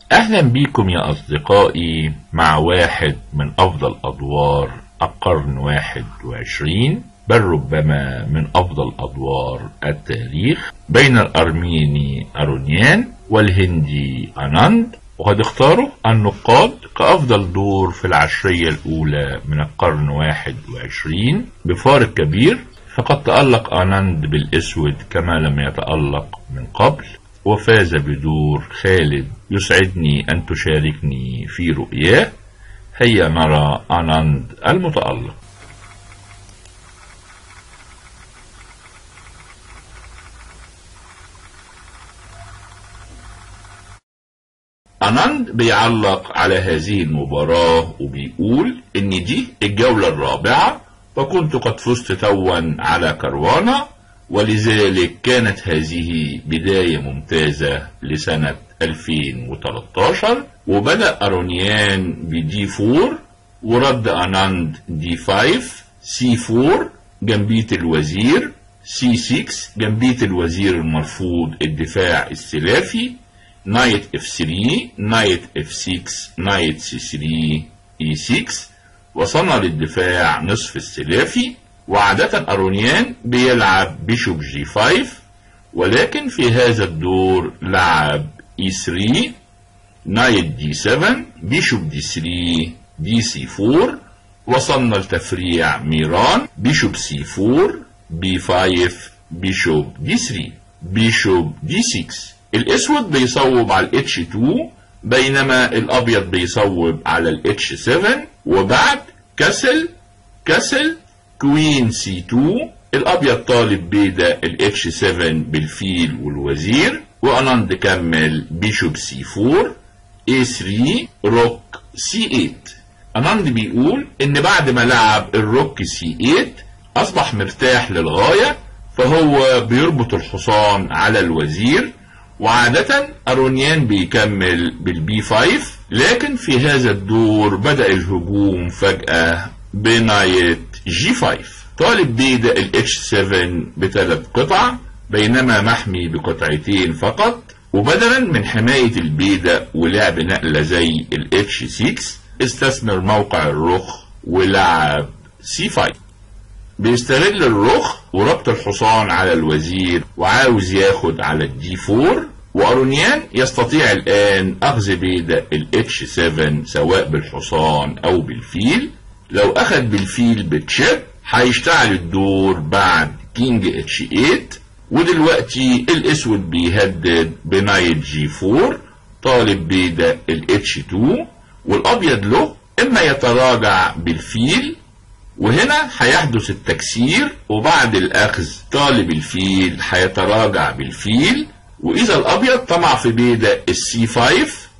أهلا بيكم يا أصدقائي مع واحد من أفضل أدوار القرن واحد وعشرين بل ربما من أفضل أدوار التاريخ بين الأرميني أرونيان والهندي أناند وقد اختاروا النقاد كأفضل دور في العشرية الأولى من القرن واحد وعشرين بفارق كبير فقد تألق آناند بالأسود كما لم يتألق من قبل وفاز بدور خالد يسعدني أن تشاركني في رؤياه هيا نرى آناند المتألق أناند بيعلق على هذه المباراة وبيقول إن دي الجولة الرابعة وكنت قد فزت توا على كروانا ولذلك كانت هذه بداية ممتازة لسنة 2013 وبدأ أرونيان بدي 4 ورد أناند دي 5 سي 4 جنبية الوزير سي 6 جنبية الوزير المرفوض الدفاع السلافي نايت اف 3 نايت اف 6 نايت سي 3 اي 6 وصلنا للدفاع نصف السلافي وعادة أرونيان بيلعب بيشوب جي 5 ولكن في هذا الدور لعب اي 3 نايت دي 7 بيشوب دي 3 دي سي 4 وصلنا لتفريع ميران بيشوب سي 4 بي 5 بيشوب دي 3 بيشوب دي 6 الاسود بيصوب على الاتش 2 بينما الابيض بيصوب على الاتش 7 وبعد كسل كسل كوين سي 2 الابيض طالب بيدا الاتش 7 بالفيل والوزير واناند كمل بيشوب سي 4 اي 3 روك سي 8 اناند بيقول ان بعد ما لعب الروك سي 8 اصبح مرتاح للغايه فهو بيربط الحصان على الوزير وعادة أرونيان بيكمل بالبي 5 لكن في هذا الدور بدأ الهجوم فجأة بنايت جي 5 طالب بيدا الاتش 7 بثلاث قطع بينما محمي بقطعتين فقط وبدلا من حماية البيدا ولعب نقلة زي الاتش 6 استثمر موقع الرخ ولعب سي 5 بيستغل الرخ وربط الحصان على الوزير وعاوز ياخد على الدي 4 وارونيان يستطيع الان اخذ بيدا الاتش 7 سواء بالحصان او بالفيل لو اخذ بالفيل بتشيب هيشتعل الدور بعد كينج اتش 8 ودلوقتي الاسود بيهدد بنايت جي 4 طالب بيدا الاتش 2 والابيض له اما يتراجع بالفيل وهنا هيحدث التكسير وبعد الاخذ طالب الفيل هيتراجع بالفيل واذا الابيض طمع في بيدا السي 5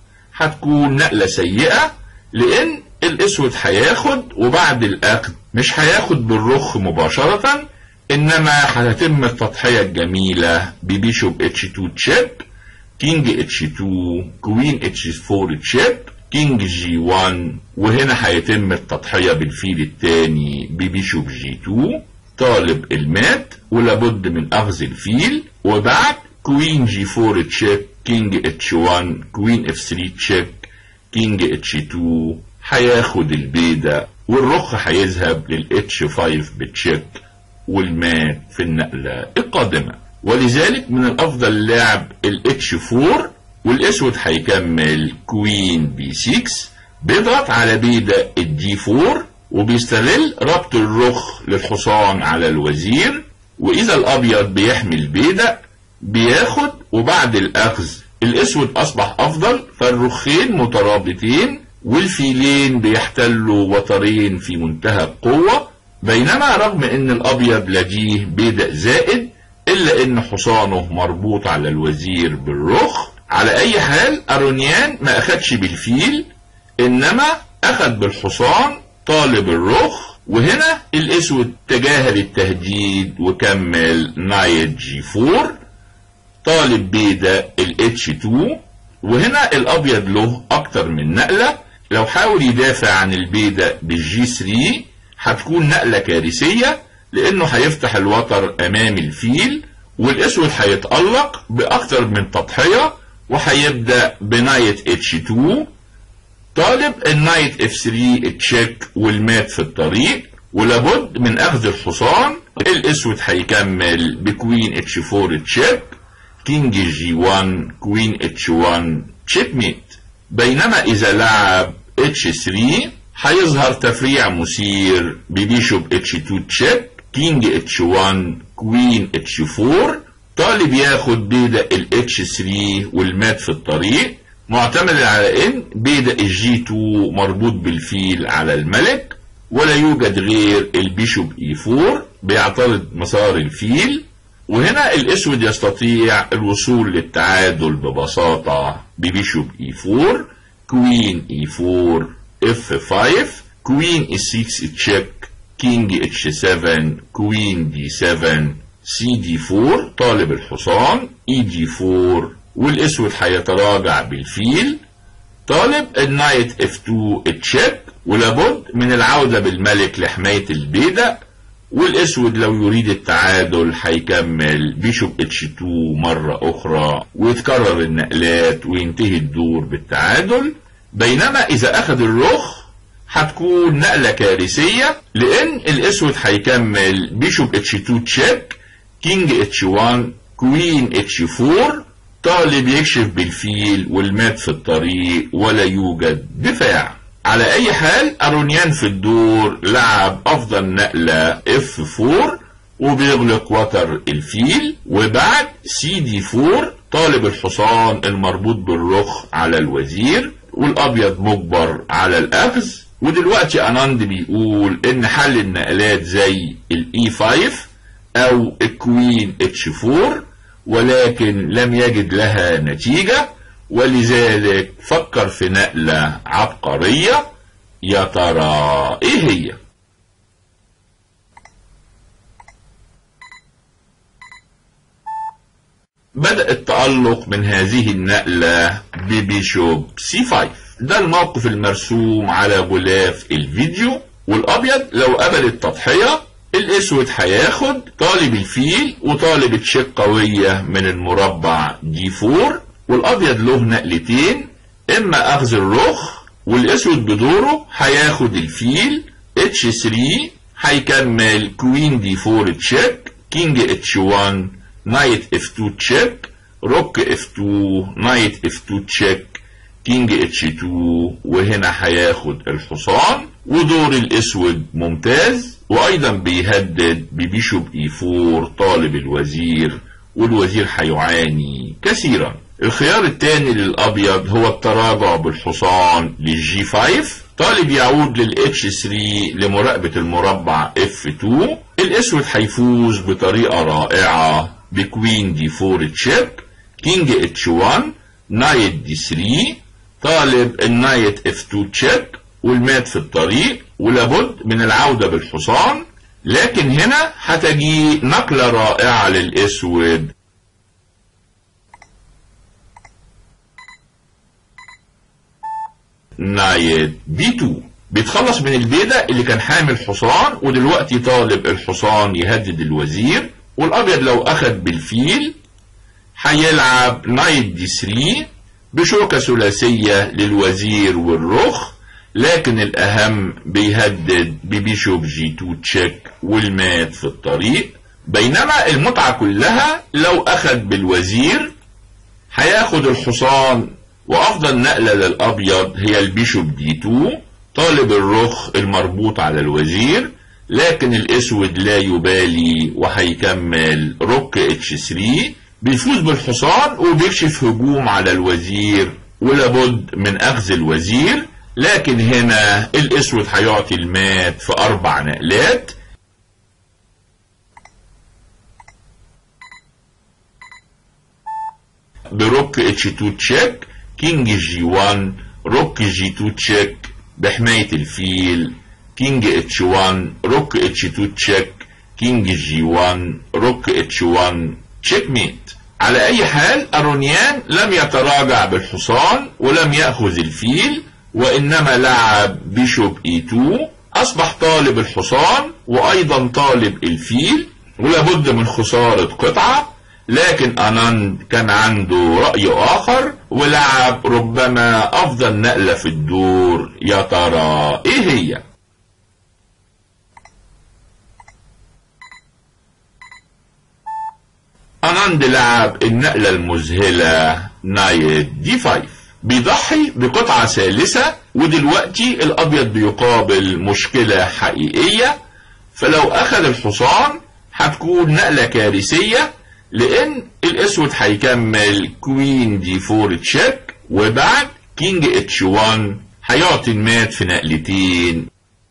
هتكون نقله سيئه لان الاسود هياخد وبعد الاخذ مش هياخد بالرخ مباشره انما هتتم التضحيه الجميله ببيشوب اتش 2 تشيب كينج اتش 2 كوين اتش 4 تشيب كينج جي 1 وهنا هيتم التضحية بالفيل الثاني ببيشوب جي 2 طالب المات ولابد من أخذ الفيل وبعد كوين جي 4 تشيك كينج اتش 1 كوين اف 3 تشيك كينج اتش 2 هياخد البيدة والرخ هيذهب للاتش 5 بتشيك والمات في النقلة القادمة ولذلك من الأفضل لعب الاتش 4 والاسود هيكمل كوين بي 6 بيضغط على بيدا الدي 4 وبيستغل ربط الرخ للحصان على الوزير واذا الابيض بيحمل بيدا بياخد وبعد الاخذ الاسود اصبح افضل فالرخين مترابطين والفيلين بيحتلوا وترين في منتهى القوة بينما رغم ان الابيض لديه بيدا زائد الا ان حصانه مربوط على الوزير بالرخ على اي حال ارونيان ما اخدش بالفيل انما اخد بالحصان طالب الرخ وهنا الاسود تجاهل التهديد وكمل نايت جي 4 طالب بيدا الاتش 2 وهنا الابيض له اكتر من نقلة لو حاول يدافع عن البيدا بالجي 3 هتكون نقلة كارثية لانه هيفتح الوتر امام الفيل والاسود هيتألق باكتر من تضحية وهيبدأ بنايت اتش 2 طالب النايت اف 3 تشيك والمات في الطريق ولابد من اخذ الحصان الاسود هيكمل بكوين اتش 4 تشيك كينج جي 1 كوين اتش 1 تشيك ميت بينما اذا لعب اتش 3 هيظهر تفريع مثير ببيشوب اتش 2 تشيك كينج اتش 1 كوين اتش 4 طالب ياخد بيدا الاتش 3 والمات في الطريق معتمد على ان بيدا الجي 2 مربوط بالفيل على الملك ولا يوجد غير البيشوب اي 4 بيعترض مسار الفيل وهنا الاسود يستطيع الوصول للتعادل ببساطة ببيشوب اي 4 كوين اي 4 اف 5 كوين اي 6 تشيك كينج اتش 7 كوين دي 7 سي دي 4 طالب الحصان اي دي 4 والاسود هيتراجع بالفيل طالب النايت اف 2 تشيك ولابد من العودة بالملك لحماية البيدق والاسود لو يريد التعادل هيكمل بيشوب اتش 2 مرة اخرى ويتكرر النقلات وينتهي الدور بالتعادل بينما اذا اخذ الرخ هتكون نقلة كارثية لان الاسود هيكمل بيشوب اتش 2 تشيك كينج اتش 1 كوين اتش 4 طالب يكشف بالفيل والمات في الطريق ولا يوجد دفاع على اي حال ارونيان في الدور لعب افضل نقلة اف 4 وبيغلق وتر الفيل وبعد سي دي 4 طالب الحصان المربوط بالرخ على الوزير والابيض مجبر على الاخذ ودلوقتي اناند بيقول ان حل النقلات زي الاي 5 او الكوين اتش 4 ولكن لم يجد لها نتيجة ولذلك فكر في نقلة عبقرية يا ترى ايه هي بدأ التألق من هذه النقلة ببيشوب سي 5 ده الموقف المرسوم على غلاف الفيديو والأبيض لو قبل التضحية الأسود هياخد طالب الفيل وطالب تشيك قوية من المربع دي 4 والأبيض له نقلتين إما أخذ الرخ والأسود بدوره هياخد الفيل اتش 3 هيكمل كوين دي 4 تشيك كينج اتش 1 نايت اف 2 تشيك روك اف 2 نايت اف 2 تشيك كينج اتش 2 وهنا هياخد الحصان ودور الاسود ممتاز وايضا بيهدد ببيشوب اي 4 طالب الوزير والوزير هيعاني كثيرا الخيار الثاني للابيض هو التراجع بالحصان للجي 5 طالب يعود للاتش 3 لمراقبة المربع اف 2 الاسود هيفوز بطريقة رائعة بكوين دي 4 تشيك كينج اتش 1 نايت دي 3 طالب النايت اف 2 تشيك والمات في الطريق ولابد من العودة بالحصان لكن هنا هتجي نقلة رائعة للاسود نايت بي 2 بيتخلص من البيدة اللي كان حامل حصان ودلوقتي طالب الحصان يهدد الوزير والابيض لو اخد بالفيل هيلعب نايت دي 3 بشوكة ثلاثية للوزير والرخ لكن الاهم بيهدد ببيشوب جي 2 تشيك والمات في الطريق بينما المتعة كلها لو اخد بالوزير هياخد الحصان وافضل نقلة للابيض هي البيشوب دي 2 طالب الرخ المربوط على الوزير لكن الاسود لا يبالي وهيكمل روك اتش 3 بيفوز بالحصان وبيكشف هجوم على الوزير ولابد من اخذ الوزير لكن هنا الاسود هيعطي المات في اربع نقلات بروك اتش 2 تشيك كينج جي 1 روك جي 2 تشيك بحماية الفيل كينج اتش 1 روك اتش 2 تشيك كينج جي 1 روك اتش 1 تشيك ميت على اي حال ارونيان لم يتراجع بالحصان ولم يأخذ الفيل وانما لعب بيشوب اي 2 اصبح طالب الحصان وايضا طالب الفيل ولابد من خسارة قطعة لكن أناند كان عنده رأي آخر ولعب ربما أفضل نقلة في الدور يا ترى إيه هي؟ أناند لعب النقلة المذهلة نايت دي 5 بيضحي بقطعة ثالثة ودلوقتي الأبيض بيقابل مشكلة حقيقية فلو أخذ الحصان هتكون نقلة كارثية لأن الأسود هيكمل كوين دي 4 تشيك وبعد كينج اتش 1 هيعطي المات في نقلتين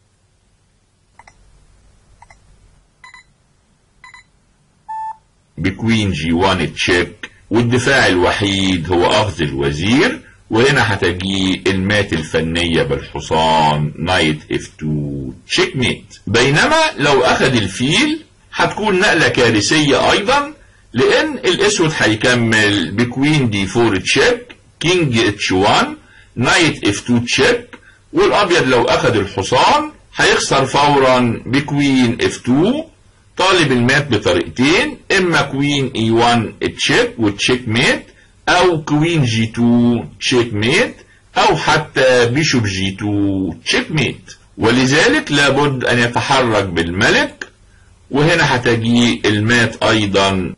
بكوين جي 1 تشيك والدفاع الوحيد هو أخذ الوزير وهنا هتجي المات الفنية بالحصان نايت اف 2 تشيك ميت بينما لو أخذ الفيل هتكون نقلة كارثية أيضا لأن الأسود هيكمل بكوين دي 4 تشيك كينج اتش 1 نايت اف 2 تشيك والأبيض لو أخذ الحصان هيخسر فورا بكوين اف 2 طالب المات بطريقتين اما كوين اي 1 تشيك وتشيك ميت او كوين جي 2 تشيك ميت او حتى بيشوب جي 2 تشيك ميت ولذلك لابد ان يتحرك بالملك وهنا هتجي المات ايضا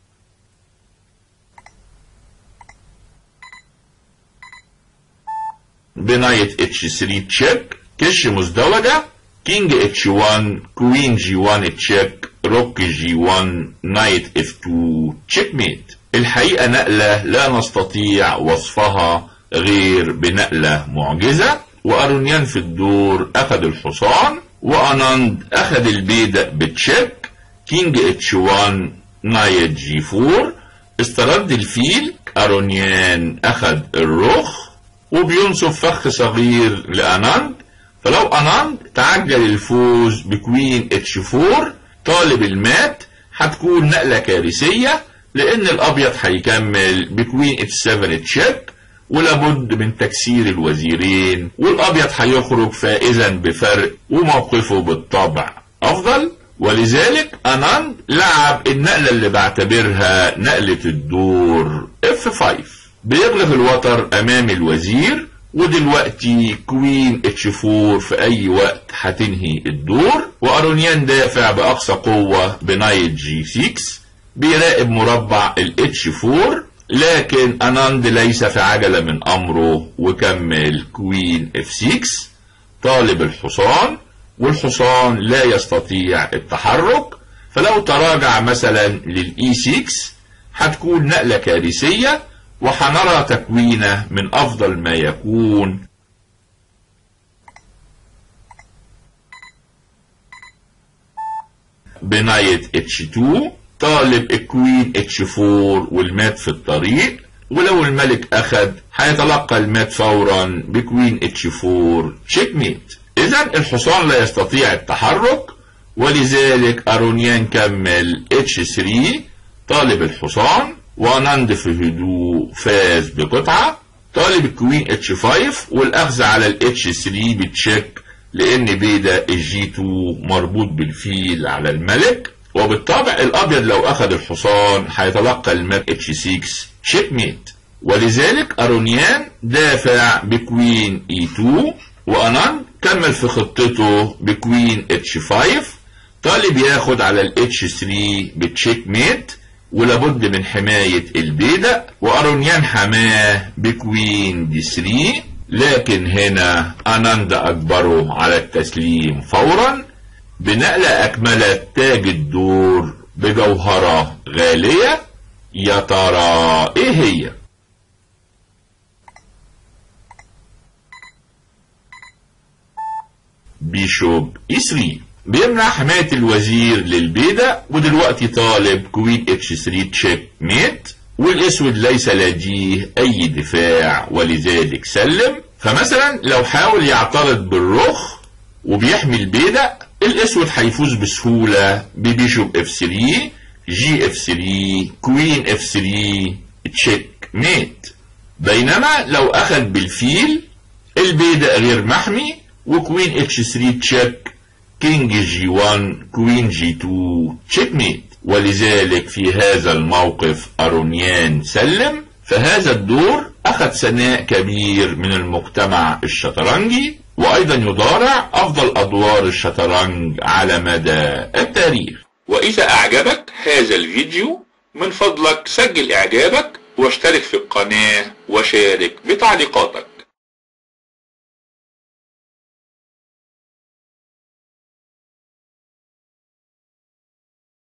بنايت اتش 3 تشيك كش مزدوجة كينج اتش 1 كوين جي 1 تشيك روك جي 1 نايت اف 2 تشيك ميت الحقيقة نقلة لا نستطيع وصفها غير بنقلة معجزة وأرونيان في الدور أخذ الحصان وأناند أخذ البيدق بتشيك كينج اتش 1 نايت جي 4 استرد الفيل أرونيان أخذ الرخ وبينصب فخ صغير لأناند فلو أناند تعجل الفوز بكوين اتش 4 طالب المات هتكون نقلة كارثية لأن الأبيض هيكمل بكوين اتش 7 تشيك ولابد من تكسير الوزيرين والأبيض هيخرج فائزا بفرق وموقفه بالطبع أفضل ولذلك أناند لعب النقلة اللي بعتبرها نقلة الدور F5 بيغلق الوتر أمام الوزير ودلوقتي كوين اتش 4 في اي وقت هتنهي الدور وارونيان دافع باقصى قوة بنايت جي 6 بيراقب مربع الاتش 4 لكن اناند ليس في عجلة من امره وكمل كوين اف 6 طالب الحصان والحصان لا يستطيع التحرك فلو تراجع مثلا للاي 6 هتكون نقلة كارثية وحنرى تكوينه من أفضل ما يكون بنايت اتش 2 طالب الكوين اتش 4 والمات في الطريق ولو الملك أخذ هيتلقى المات فورا بكوين اتش 4 تشيك ميت إذا الحصان لا يستطيع التحرك ولذلك أرونيان كمل اتش 3 طالب الحصان وناند في هدوء فاز بقطعة طالب الكوين اتش 5 والاخذ على الاتش 3 بتشيك لان بيدا الجي 2 مربوط بالفيل على الملك وبالطبع الابيض لو اخذ الحصان هيتلقى المات اتش 6 تشيك ميت ولذلك ارونيان دافع بكوين اي 2 واناند كمل في خطته بكوين اتش 5 طالب ياخد على الاتش 3 بتشيك ميت ولابد من حماية البيدق وأرونيان حماه بكوين دي 3 لكن هنا أناند أجبره على التسليم فورا بنقلة أكملت تاج الدور بجوهرة غالية يا ترى إيه هي؟ بيشوب إي 3 بيمنع حماية الوزير للبيدة ودلوقتي طالب كوين اتش 3 تشيك ميت والاسود ليس لديه اي دفاع ولذلك سلم فمثلا لو حاول يعترض بالرخ وبيحمي البيدة الاسود هيفوز بسهولة ببيشوب اف 3 جي اف 3 كوين اف 3 تشيك ميت بينما لو اخذ بالفيل البيدة غير محمي وكوين اتش 3 تشيك كينج جي 1 كوين جي 2 تشيك ميت ولذلك في هذا الموقف أرونيان سلم فهذا الدور أخذ ثناء كبير من المجتمع الشطرنجي وأيضا يضارع أفضل أدوار الشطرنج على مدى التاريخ وإذا أعجبك هذا الفيديو من فضلك سجل إعجابك واشترك في القناة وشارك بتعليقاتك